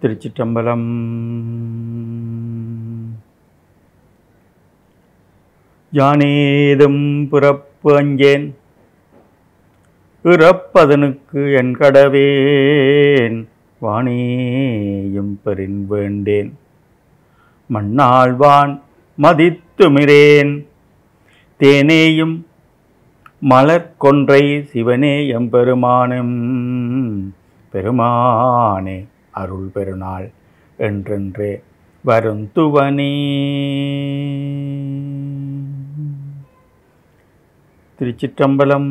திருச்சிற்றம்பலம் யானேதும் பிறப்பு அஞ்சேன் இறப்பதனுக்கு என் கடவேன் வாணேயும் பெறின் வேண்டேன் மண்ணாழ்வான் மதித்துமிரேன் தேனேயும் மலர் கொன்றை சிவனே எம்பெருமானும் பெருமானே அருள் பெருநாள் என்றென்றே வருந்துவனே திருச்சிற்றம்பலம்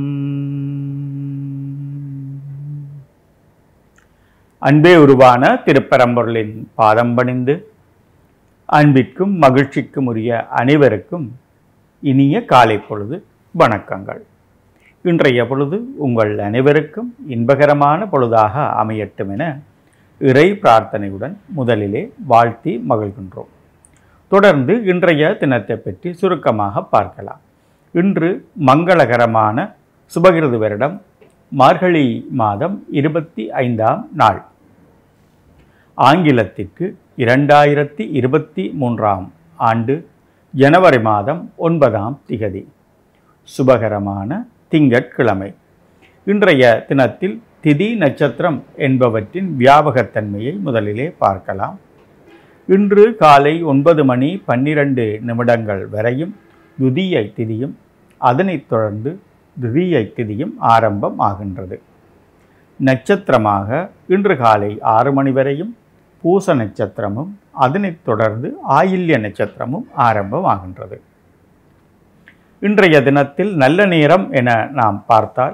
அன்பே உருவான திருப்பரம்பொருளின் பாதம் பணிந்து அன்பிற்கும் மகிழ்ச்சிக்கும் உரிய அனைவருக்கும் இனிய காலை பொழுது வணக்கங்கள் இன்றைய பொழுது உங்கள் அனைவருக்கும் இன்பகரமான பொழுதாக அமையட்டும் என இறை பிரார்த்தனையுடன் முதலிலே வாழ்த்தி மகிழ்கின்றோம் தொடர்ந்து இன்றைய தினத்தை பற்றி சுருக்கமாக பார்க்கலாம் இன்று மங்களகரமான சுபகிருது வருடம் மார்கழி மாதம் இருபத்தி ஐந்தாம் நாள் ஆங்கிலத்திற்கு இரண்டாயிரத்தி இருபத்தி மூன்றாம் ஆண்டு ஜனவரி மாதம் ஒன்பதாம் திகதி சுபகரமான திங்கட்கிழமை இன்றைய தினத்தில் திதி நட்சத்திரம் என்பவற்றின் வியாபகத்தன்மையை முதலிலே பார்க்கலாம் இன்று காலை ஒன்பது மணி பன்னிரண்டு நிமிடங்கள் வரையும் துதியை திதியும் அதனைத் தொடர்ந்து திதியை திதியும் ஆரம்பம் ஆகின்றது நட்சத்திரமாக இன்று காலை ஆறு மணி வரையும் பூச நட்சத்திரமும் அதனைத் தொடர்ந்து ஆயில்ய நட்சத்திரமும் ஆரம்பம் ஆகின்றது இன்றைய தினத்தில் நல்ல நேரம் என நாம் பார்த்தால்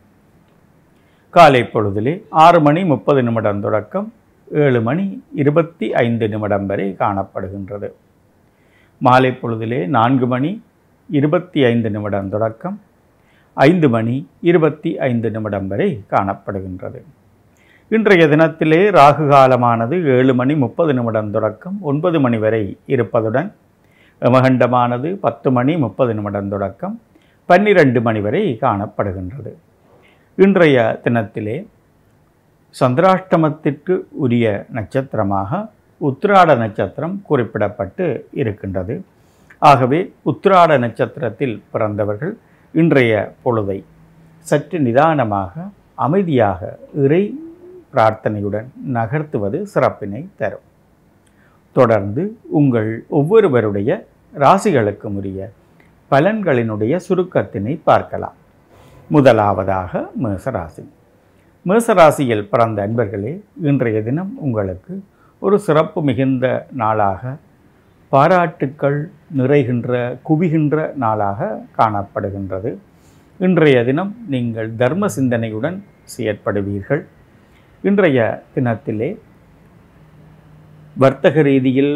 காலை பொழுதிலே ஆறு மணி முப்பது நிமிடம் தொடக்கம் ஏழு மணி இருபத்தி ஐந்து நிமிடம் வரை காணப்படுகின்றது மாலை பொழுதிலே நான்கு மணி இருபத்தி ஐந்து நிமிடம் தொடக்கம் ஐந்து மணி இருபத்தி ஐந்து நிமிடம் வரை காணப்படுகின்றது இன்றைய தினத்திலே ராகு காலமானது ஏழு மணி முப்பது நிமிடம் தொடக்கம் ஒன்பது மணி வரை இருப்பதுடன் யமகண்டமானது பத்து மணி முப்பது நிமிடம் தொடக்கம் பன்னிரண்டு மணி வரை காணப்படுகின்றது இன்றைய தினத்திலே சந்திராஷ்டமத்திற்கு உரிய நட்சத்திரமாக உத்திராட நட்சத்திரம் குறிப்பிடப்பட்டு இருக்கின்றது ஆகவே உத்திராட நட்சத்திரத்தில் பிறந்தவர்கள் இன்றைய பொழுதை சற்று நிதானமாக அமைதியாக இறை பிரார்த்தனையுடன் நகர்த்துவது சிறப்பினை தரும் தொடர்ந்து உங்கள் ஒவ்வொருவருடைய ராசிகளுக்கும் உரிய பலன்களினுடைய சுருக்கத்தினை பார்க்கலாம் முதலாவதாக மேசராசி மேசராசியில் பிறந்த அன்பர்களே இன்றைய தினம் உங்களுக்கு ஒரு சிறப்பு மிகுந்த நாளாக பாராட்டுக்கள் நிறைகின்ற குவிகின்ற நாளாக காணப்படுகின்றது இன்றைய தினம் நீங்கள் தர்ம சிந்தனையுடன் செயற்படுவீர்கள் இன்றைய தினத்திலே வர்த்தக ரீதியில்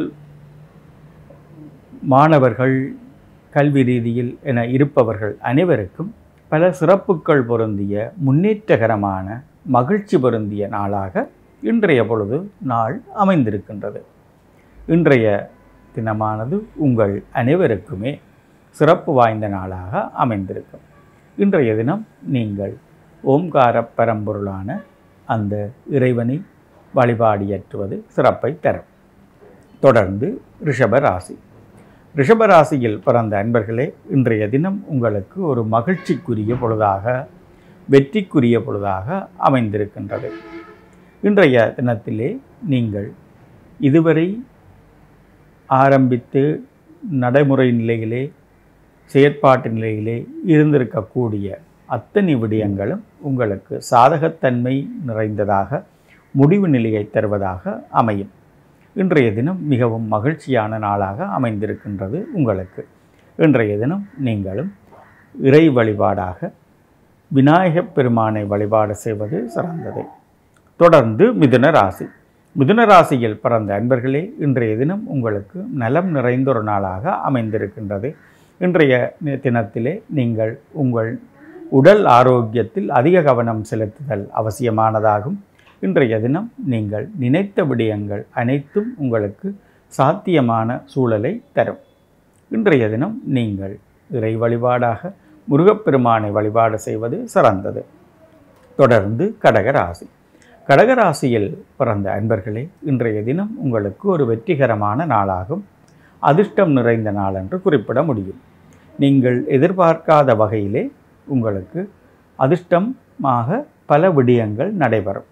மாணவர்கள் கல்வி ரீதியில் என இருப்பவர்கள் அனைவருக்கும் பல சிறப்புகள் பொருந்திய முன்னேற்றகரமான மகிழ்ச்சி பொருந்திய நாளாக இன்றைய பொழுது நாள் அமைந்திருக்கின்றது இன்றைய தினமானது உங்கள் அனைவருக்குமே சிறப்பு வாய்ந்த நாளாக அமைந்திருக்கும் இன்றைய தினம் நீங்கள் ஓம்கார பரம்பொருளான அந்த இறைவனை வழிபாடியற்றுவது சிறப்பை தரும் தொடர்ந்து ரிஷப ராசி ரிஷபராசியில் பிறந்த அன்பர்களே இன்றைய தினம் உங்களுக்கு ஒரு மகிழ்ச்சிக்குரிய பொழுதாக வெற்றிக்குரிய பொழுதாக அமைந்திருக்கின்றது இன்றைய தினத்திலே நீங்கள் இதுவரை ஆரம்பித்து நடைமுறை நிலையிலே செயற்பாட்டு நிலையிலே இருந்திருக்கக்கூடிய அத்தனை விடயங்களும் உங்களுக்கு சாதகத்தன்மை நிறைந்ததாக முடிவு நிலையை தருவதாக அமையும் இன்றைய தினம் மிகவும் மகிழ்ச்சியான நாளாக அமைந்திருக்கின்றது உங்களுக்கு இன்றைய தினம் நீங்களும் இறை வழிபாடாக விநாயகப் பெருமானை வழிபாடு செய்வது சிறந்தது தொடர்ந்து மிதுன ராசி மிதுன ராசியில் பிறந்த அன்பர்களே இன்றைய தினம் உங்களுக்கு நலம் நிறைந்த ஒரு நாளாக அமைந்திருக்கின்றது இன்றைய தினத்திலே நீங்கள் உங்கள் உடல் ஆரோக்கியத்தில் அதிக கவனம் செலுத்துதல் அவசியமானதாகும் இன்றைய தினம் நீங்கள் நினைத்த விடயங்கள் அனைத்தும் உங்களுக்கு சாத்தியமான சூழலை தரும் இன்றைய தினம் நீங்கள் இறை வழிபாடாக முருகப்பெருமானை வழிபாடு செய்வது சிறந்தது தொடர்ந்து கடக ராசி கடகராசியில் பிறந்த அன்பர்களே இன்றைய தினம் உங்களுக்கு ஒரு வெற்றிகரமான நாளாகும் அதிர்ஷ்டம் நிறைந்த நாள் என்று குறிப்பிட முடியும் நீங்கள் எதிர்பார்க்காத வகையிலே உங்களுக்கு அதிர்ஷ்டமாக பல விடயங்கள் நடைபெறும்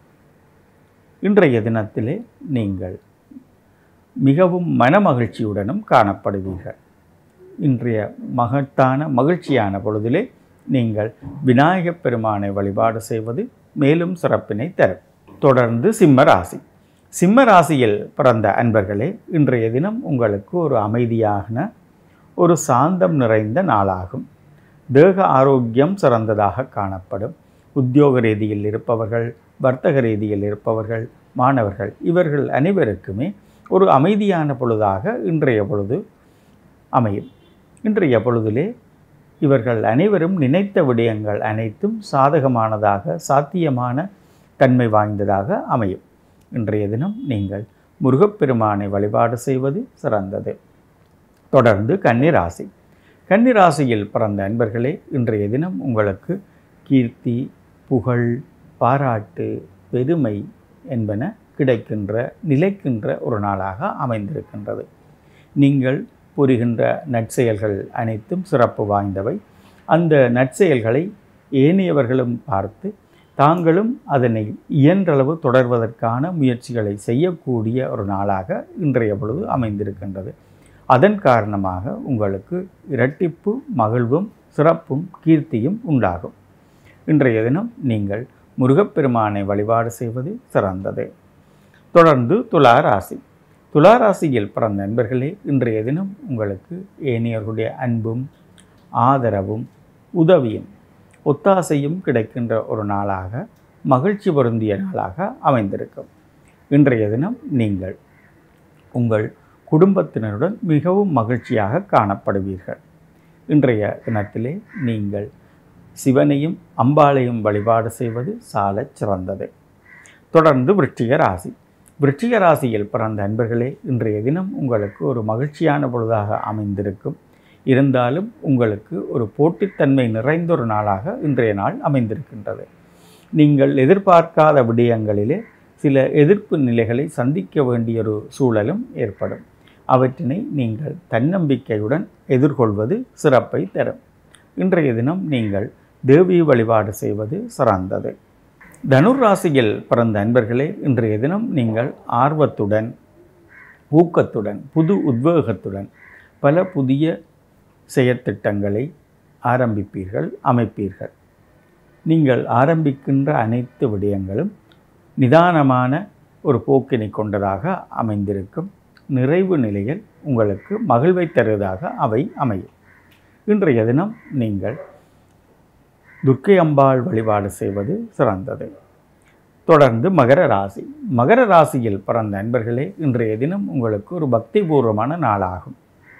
இன்றைய தினத்திலே நீங்கள் மிகவும் மனமகிழ்ச்சியுடனும் காணப்படுவீர்கள் இன்றைய மகத்தான மகிழ்ச்சியான பொழுதிலே நீங்கள் விநாயகப் பெருமானை வழிபாடு செய்வது மேலும் சிறப்பினை தரும் தொடர்ந்து சிம்ம ராசி சிம்ம ராசியில் பிறந்த அன்பர்களே இன்றைய தினம் உங்களுக்கு ஒரு அமைதியான ஒரு சாந்தம் நிறைந்த நாளாகும் தேக ஆரோக்கியம் சிறந்ததாக காணப்படும் உத்தியோக ரீதியில் இருப்பவர்கள் வர்த்தக ரீதியில் இருப்பவர்கள் மாணவர்கள் இவர்கள் அனைவருக்குமே ஒரு அமைதியான பொழுதாக இன்றைய பொழுது அமையும் இன்றைய பொழுதிலே இவர்கள் அனைவரும் நினைத்த விடயங்கள் அனைத்தும் சாதகமானதாக சாத்தியமான தன்மை வாய்ந்ததாக அமையும் இன்றைய தினம் நீங்கள் முருகப்பெருமானை வழிபாடு செய்வது சிறந்தது தொடர்ந்து கன்னிராசி கன்னிராசியில் பிறந்த அன்பர்களே இன்றைய தினம் உங்களுக்கு கீர்த்தி புகழ் பாராட்டு பெருமை என்பன கிடைக்கின்ற நிலைக்கின்ற ஒரு நாளாக அமைந்திருக்கின்றது நீங்கள் புரிகின்ற நற்செயல்கள் அனைத்தும் சிறப்பு வாய்ந்தவை அந்த நற்செயல்களை ஏனையவர்களும் பார்த்து தாங்களும் அதனை இயன்றளவு தொடர்வதற்கான முயற்சிகளை செய்யக்கூடிய ஒரு நாளாக இன்றைய பொழுது அமைந்திருக்கின்றது அதன் காரணமாக உங்களுக்கு இரட்டிப்பு மகிழ்வும் சிறப்பும் கீர்த்தியும் உண்டாகும் இன்றைய தினம் நீங்கள் முருகப்பெருமானை வழிபாடு செய்வது சிறந்தது தொடர்ந்து துலா ராசி துலா ராசியில் பிறந்த நண்பர்களே இன்றைய தினம் உங்களுக்கு ஏனையர்களுடைய அன்பும் ஆதரவும் உதவியும் ஒத்தாசையும் கிடைக்கின்ற ஒரு நாளாக மகிழ்ச்சி பொருந்திய நாளாக அமைந்திருக்கும் இன்றைய தினம் நீங்கள் உங்கள் குடும்பத்தினருடன் மிகவும் மகிழ்ச்சியாக காணப்படுவீர்கள் இன்றைய தினத்திலே நீங்கள் சிவனையும் அம்பாளையும் வழிபாடு செய்வது சாலச் சிறந்தது தொடர்ந்து விருச்சிக ராசி விருச்சிக ராசியில் பிறந்த அன்பர்களே இன்றைய தினம் உங்களுக்கு ஒரு மகிழ்ச்சியான பொழுதாக அமைந்திருக்கும் இருந்தாலும் உங்களுக்கு ஒரு போட்டித்தன்மை நிறைந்த ஒரு நாளாக இன்றைய நாள் அமைந்திருக்கின்றது நீங்கள் எதிர்பார்க்காத விடயங்களிலே சில எதிர்ப்பு நிலைகளை சந்திக்க வேண்டிய ஒரு சூழலும் ஏற்படும் அவற்றினை நீங்கள் தன்னம்பிக்கையுடன் எதிர்கொள்வது சிறப்பை தரும் இன்றைய தினம் நீங்கள் தேவி வழிபாடு செய்வது சிறந்தது தனுர் ராசியில் பிறந்த அன்பர்களே இன்றைய தினம் நீங்கள் ஆர்வத்துடன் ஊக்கத்துடன் புது உத்வேகத்துடன் பல புதிய செயற்திட்டங்களை ஆரம்பிப்பீர்கள் அமைப்பீர்கள் நீங்கள் ஆரம்பிக்கின்ற அனைத்து விடயங்களும் நிதானமான ஒரு போக்கினை கொண்டதாக அமைந்திருக்கும் நிறைவு நிலையில் உங்களுக்கு மகிழ்வை தருவதாக அவை அமையும் இன்றைய தினம் நீங்கள் துர்க்கை அம்பாள் வழிபாடு செய்வது சிறந்தது தொடர்ந்து மகர ராசி மகர ராசியில் பிறந்த நண்பர்களே இன்றைய தினம் உங்களுக்கு ஒரு பக்திபூர்வமான நாளாகும்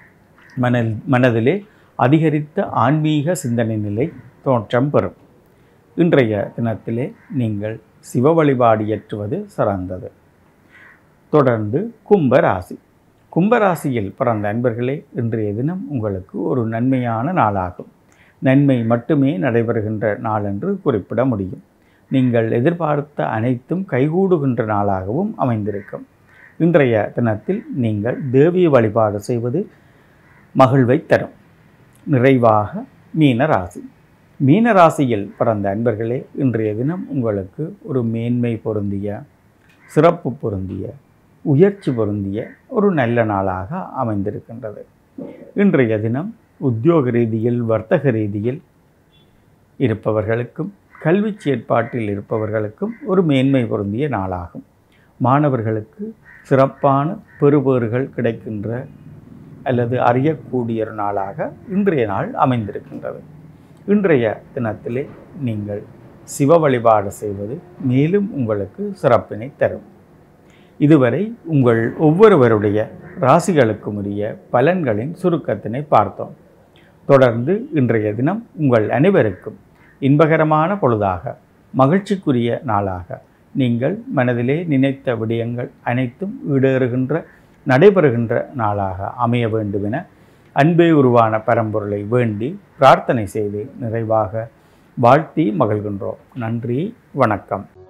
மனல் மனதிலே அதிகரித்த ஆன்மீக சிந்தனை நிலை தோற்றம் பெறும் இன்றைய தினத்திலே நீங்கள் சிவ வழிபாடு இயற்றுவது சிறந்தது தொடர்ந்து கும்ப ராசி கும்பராசியில் பிறந்த அன்பர்களே இன்றைய தினம் உங்களுக்கு ஒரு நன்மையான நாளாகும் நன்மை மட்டுமே நடைபெறுகின்ற நாள் என்று குறிப்பிட முடியும் நீங்கள் எதிர்பார்த்த அனைத்தும் கைகூடுகின்ற நாளாகவும் அமைந்திருக்கும் இன்றைய தினத்தில் நீங்கள் தேவிய வழிபாடு செய்வது மகிழ்வை தரும் நிறைவாக மீன ராசி மீன ராசியில் பிறந்த அன்பர்களே இன்றைய தினம் உங்களுக்கு ஒரு மேன்மை பொருந்திய சிறப்பு பொருந்திய உயர்ச்சி பொருந்திய ஒரு நல்ல நாளாக அமைந்திருக்கின்றது இன்றைய தினம் உத்தியோக ரீதியில் வர்த்தக ரீதியில் இருப்பவர்களுக்கும் கல்வி செயற்பாட்டில் இருப்பவர்களுக்கும் ஒரு மேன்மை பொருந்திய நாளாகும் மாணவர்களுக்கு சிறப்பான பெறுபேறுகள் கிடைக்கின்ற அல்லது அறியக்கூடிய ஒரு நாளாக இன்றைய நாள் அமைந்திருக்கின்றது இன்றைய தினத்திலே நீங்கள் சிவ வழிபாடு செய்வது மேலும் உங்களுக்கு சிறப்பினை தரும் இதுவரை உங்கள் ஒவ்வொருவருடைய ராசிகளுக்கும் உரிய பலன்களின் சுருக்கத்தினை பார்த்தோம் தொடர்ந்து இன்றைய தினம் உங்கள் அனைவருக்கும் இன்பகரமான பொழுதாக மகிழ்ச்சிக்குரிய நாளாக நீங்கள் மனதிலே நினைத்த விடயங்கள் அனைத்தும் ஈடேறுகின்ற நடைபெறுகின்ற நாளாக அமைய வேண்டுமென அன்பே உருவான பரம்பொருளை வேண்டி பிரார்த்தனை செய்து நிறைவாக வாழ்த்தி மகிழ்கின்றோம் நன்றி வணக்கம்